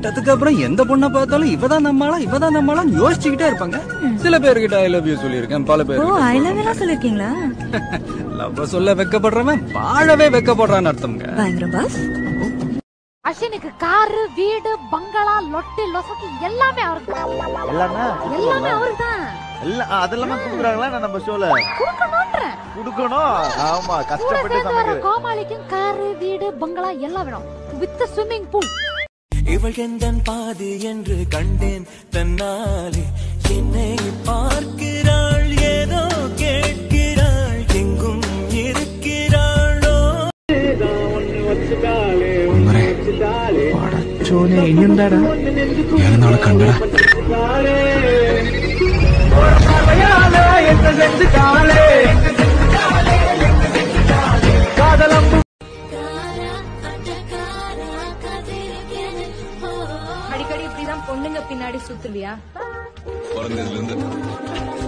விட்டதுக்கு அப்புறம் எந்த பொண்ணை பார்த்தாலும் இவதான் நம்மளா இவதான் நம்மளா யோசிச்சுக்கிட்டே இருப்பாங்க சில பேர்கிட்ட ஐ லவ் யூ சொல்லியிருக்கேன் பல பேர் ஓ ஐ லவ் எல்லாம் சொல்லிருக்கீங்களா லவ் சொல்ல வெக்கப்படுறவன் வாழவே வெக்கப்படுறான்னு அர்த்தம்ங்க பயங்கரம் பாஸ் அஸ்வினுக்கு காரு வீடு பங்களா லொட்டு லொசக்கு எல்லாமே அவருக்கு எல்லாமே எல்லாமே அவருக்கு தான் எல்லாம் அதெல்லாமே குடுக்குறாங்களா நான் நம்ம ஷோல கொடுக்கணும்ன்றேன் குடுக்கணும் ஆமா கூட கஷ்டப்பட்டு சேர்ந்து வர சமைக்கிறது கோமாளிக்கும் காரு வீடு பங்களா எல்லாம் வேணும் வித் ஸ்விம்மிங் பூல் இவள் எந்தன் பாதி என்று கண்டேன் தன்னாலே என்னை பார்க்கிறாள் ஏதோ கேட்கிறாள் எங்கும் இருக்கிறாளோ പടച്ചോനെ ഇനിയെന്താടാ ഞാൻ നാളെ കണ്ടടാ அடிக்கடி இப்படிதான் பொண்ணுங்க பின்னாடி சுத்துவியா பிறந்ததுல இருந்து